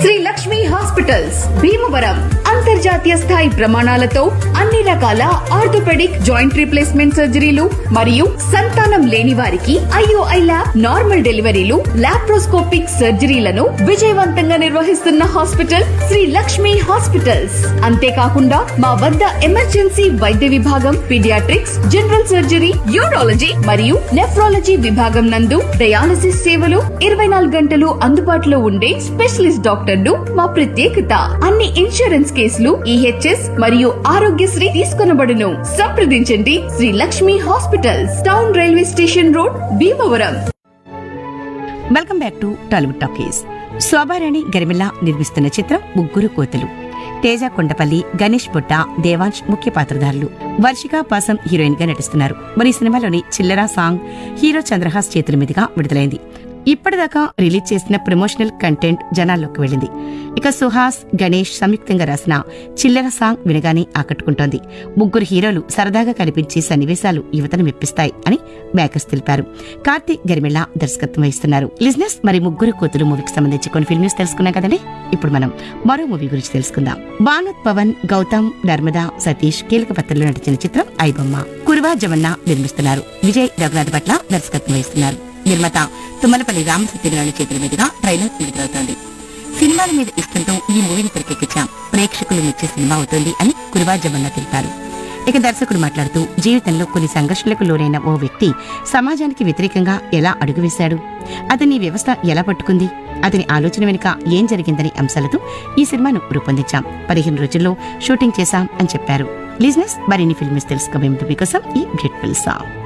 Shri Lakshmi hospitals Bhimavaram అంతర్జాతీయ స్థాయి ప్రమాణాలతో అన్ని రకాల ఆర్థోపెడిక్ జాయింట్ రీప్లేస్మెంట్ సర్జరీలు మరియు సంతానం లేని వారికి ఐఓఐ ల్యాబ్ నార్మల్ డెలివరీలు లాప్రోస్కోపిక్ సర్జరీలను విజయవంతంగా నిర్వహిస్తున్న హాస్పిటల్ శ్రీ లక్ష్మి హాస్పిటల్స్ అంతేకాకుండా మా వద్ద ఎమర్జెన్సీ వైద్య విభాగం పీడియాట్రిక్స్ జనరల్ సర్జరీ యూరాలజీ మరియు నెఫ్రాలజీ విభాగం నందు డయాలసిస్ సేవలు ఇరవై నాలుగు గంటలు అందుబాటులో ఉండే స్పెషలిస్ట్ డాక్టర్లు మా ప్రత్యేకత అన్ని ఇన్సూరెన్స్ కేసులు ఈహెచ్ఎస్ మరియు ఆరోగ్యశ్రీ తీసుకొనబడును సంప్రదించండి Sri Lakshmi hospitals town railway station road Bhimavaram welcome back to Tollywood talkies Shobharani Garimilla నిర్మిస్తున్న చిత్రం ముగ్గురు కోతలు తేజ కొండపల్లి గణేష్ బుట్ట దేవాంశ్ ముఖ్య పాత్రధారులు వర్షిక పాసం హీరోయిన్ గా నటిస్తున్నారు మరి ఈ సినిమాలోని చిల్లరా సాంగ్ హీరో చంద్రహాస్ చేతుల మీదుగా విడుదలైంది ఇప్పటిదాకా రిలీజ్ చేసిన ప్రమోషనల్ కంటెంట్ జనాల్లోకి వెళ్ళింది ఇక సుహాస్ గణేష్ సంయుక్తంగా రాసిన చిల్లర సాంగ్ వినగానే ఆకట్టుకుంటోంది ముగ్గురు హీరోలు సరదాగా కనిపించే సన్నివేశాలు యువతను మెప్పిస్తాయి అని మేకర్స్ తెలిపారు కార్తీక్ గరిమెళ్ళ దర్శకత్వం వహిస్తున్నారు లిజినెస్ మరి ముగ్గురు కూతురు మూవీకి సంబంధించి కొన్ని ఫిల్మ్ న్యూస్ తెలుసుకున్నాం కదండి ఇప్పుడు మనం మరో మూవీ గురించి తెలుసుకుందాం బానుత్ పవన్ గౌతమ్ నర్మదా సతీష్ కీలక పాత్రలో నటించిన చిత్రం ఐబొమ్మ కురువా జమన్న నిర్మిస్తున్నారు విజయ్ రఘునాథ్ పట్ల దర్శకత్వం వహిస్తున్నారు నిర్మాత తుమ్మలపల్లి రామసత్యనారాయణ చేతుల మీదుగా ట్రైలర్ విడుదలవుతోంది సినిమాల మీద ఇష్టంతో ఈ మూవీని తెరకెక్కించాం ప్రేక్షకులు మెచ్చే సినిమా అవుతోంది అని కురువా జమన్న తెలిపారు ఇక దర్శకుడు మాట్లాడుతూ జీవితంలో కొన్ని సంఘర్షణలకు లోనైన ఓ వ్యక్తి సమాజానికి వ్యతిరేకంగా ఎలా అడుగువేశాడు అతని వ్యవస్థ ఎలా పట్టుకుంది అతని ఆలోచన వెనుక ఏం జరిగిందని అంశాలతో ఈ సినిమాను రూపొందించాం పదిహేను రోజుల్లో షూటింగ్ చేశాం అని చెప్పారు లిజినెస్ మరిన్ని ఫిల్మ్స్ తెలుసుకోబోయే ముందు మీకోసం ఈ బ్యూటిఫుల్ సాంగ్